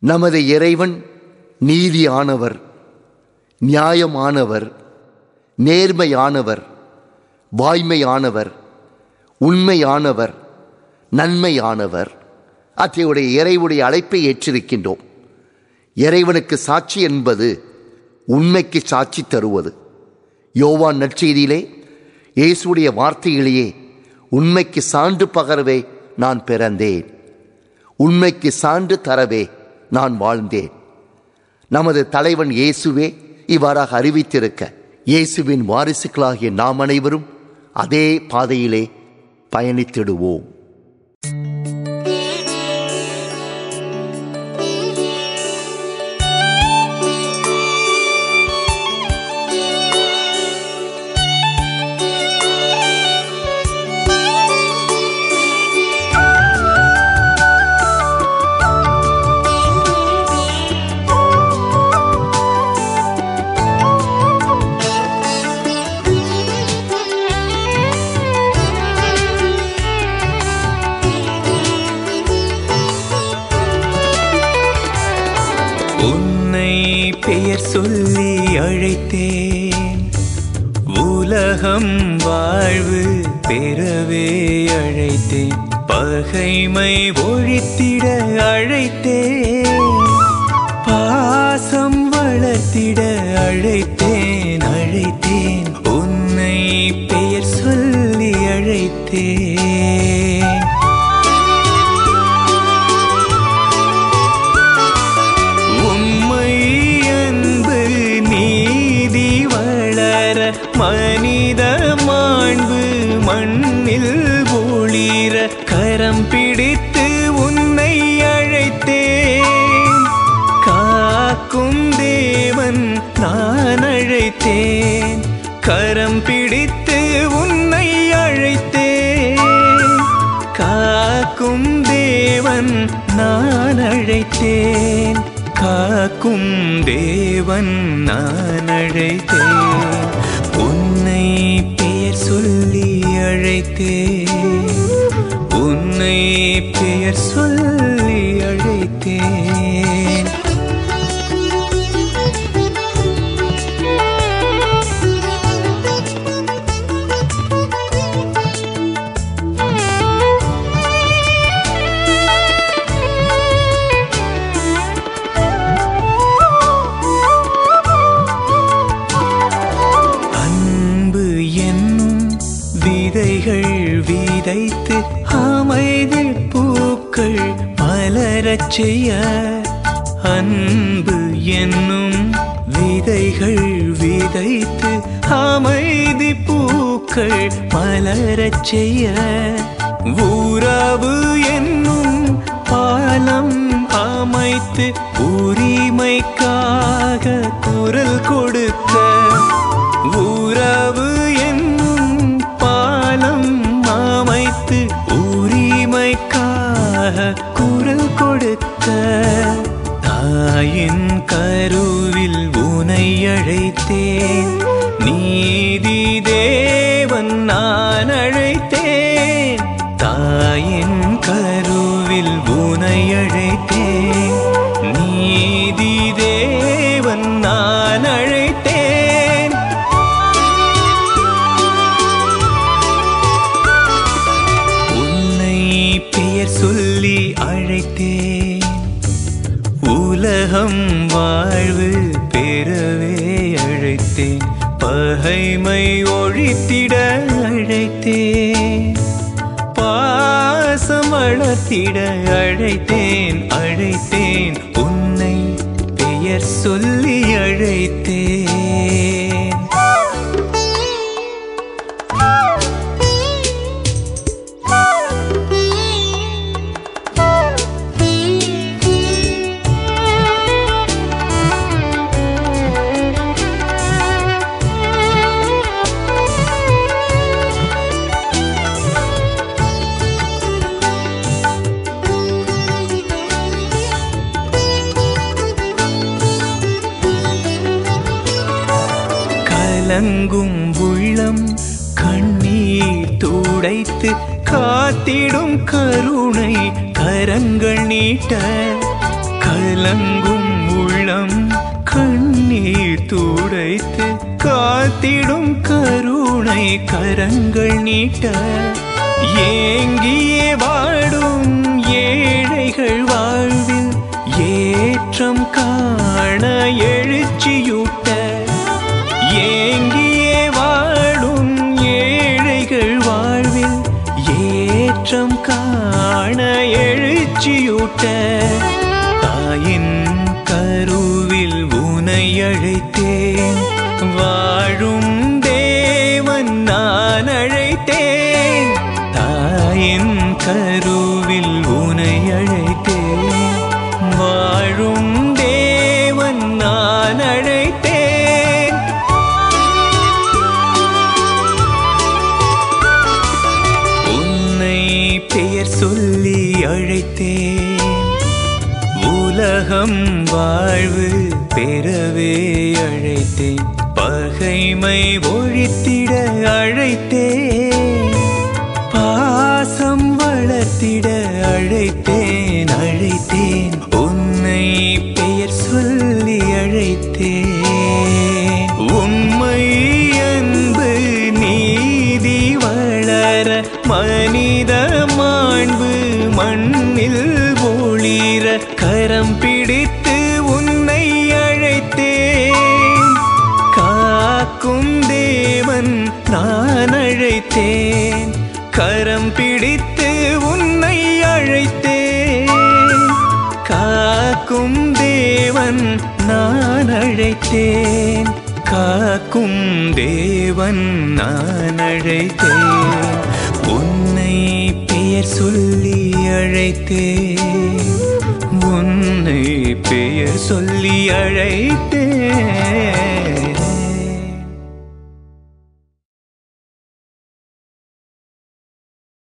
நமது இறைவன் நீதியானவர் நியாயமானவர் நேர்மையானவர் வாய்மையானவர் உண்மையானவர் நன்மையானவர் அத்தையுடைய இறைவுடைய அழைப்பை ஏற்றிருக்கின்றோம் இறைவனுக்கு சாட்சி என்பது உண்மைக்கு சாட்சி தருவது யோவான் நற்செய்தியிலே இயேசுடைய வார்த்தையிலேயே உண்மைக்கு சான்று பகரவே நான் பிறந்தேன் உண்மைக்கு சான்று தரவே நான் வாழ்ந்தேன் நமது தலைவன் இயேசுவே இவ்வாறாக அறிவித்திருக்க இயேசுவின் வாரிசுகளாகிய நாம் அனைவரும் அதே பாதையிலே பயணித்திடுவோம் உன்னை பெயர் சொல்லி அழைத்தேன் உலகம் வாழ்வு பெறவே அழைத்தேன் பகைமை ஒழித்திட அழைத்தேன் பாசம் வளர்த்திட அழைத்தேன் அழைத்தேன் உன்னை பெயர் சொல்லி அழைத்தேன் உம்மை அன்பு நீதி வளர மனித மாண்பு மண்ணில் ஒளிர கரம் பிடித்து உன்னை அழைத்தேன் காக்கும் தேவன் நான் அழைத்தேன் கரம் பிடித்து உன்னை அழைத்தேன் காக்கும் தேவன் நான் அழைத்தேன் காக்கும் தேவன் நான் அழைத்தேன் உன்னை பெயர் சொல்லி அழைத்தேன் உன்னை பெயர் சொல்லி அழைத்தேன் அன்பு என்னும் விதைகள் விதைத்து அமைதி பூக்கள் மலரச் செய்ய அன்பு என்னும் விதைகள் விதைத்து அமைதி பூக்கள் மலரச் செய்ய உறவு என்னும் பாலம் அமைத்து உரிமைக்காக குரல் கொடுக்க உறவு என்னும் பாலம் அமைத்து உரிமைக்காக குரல் கொடுக்க தாயின் கருவில் உனை அழைத்தேன் நீதி தேவன் நான் அழைத்தேன் தாயின் கருவில் உனை அழைத்தேன் நீதி தேவன் நான் அழைத்தேன் உன்னை பெயர் சொல்லி அழைத்தேன் உலகம் வாழ்வு பெறவே அழைத்தேன் பகைமை ஒழித்திட அழைத்தேன் பாசம் வளர்த்திட அழைத்தேன் அழைத்தேன் உன்னை பெயர் சொல்லி அழைத்தேன் கலங்கும் உள்ளம் கண்ணீர் துடைத்து காத்திடும் கருணை கரங்கள் நீட்ட கல கலங்கும் உள்ளம் கண்ணீர் துடைத்து காத்திடும் கருணை கரங்கள் நீட்ட ஏங்கியே வாடும் ஏழைகள் வாழ்வில் ஏற்றம் காண எழுச்சியூட்ட ஏங்கியே வாடும் ஏழைகள் வாழ்வில் ஏற்றம் காண எழுச்சியூட்ட தாயின் கருவில் உனை அழைத்தேன் வாழும் தேவன் நான் அழைத்தேன் தாயின் கருவில் உனை அழைத்தேன் வாழும் தேவன் நான் அழைத்தேன் உன்னை பெயர் சொல்லி அழைத்தேன் உலகம் வாழ்வு பெறவே அழைத்தேன் பகைமை ஒழித்திட அழைத்தேன் பாசம் வளர்த்திட அழைத்தேன் அழைத்தேன் உன்னை பெயர் சொல்லி அழைத்தேன் உண்மை அன்பு நீதி வளர மனித மாண்பு மண்ணில் ஒளிர கரம் பிடித்து உன்னை அழைத்தேன் காக்கும் தேவன் நான் அழைத்தேன் கரம் பிடித்து உன்னை அழைத்தேன் காக்கும் தேவன் நான் அழைத்தேன் காக்கும் தேவன் நான் அழைத்தேன் உன்னை பெயர் சொல்லி அழைத்தேன் உன்னை பெயர் சொல்லி அழைத்தேன்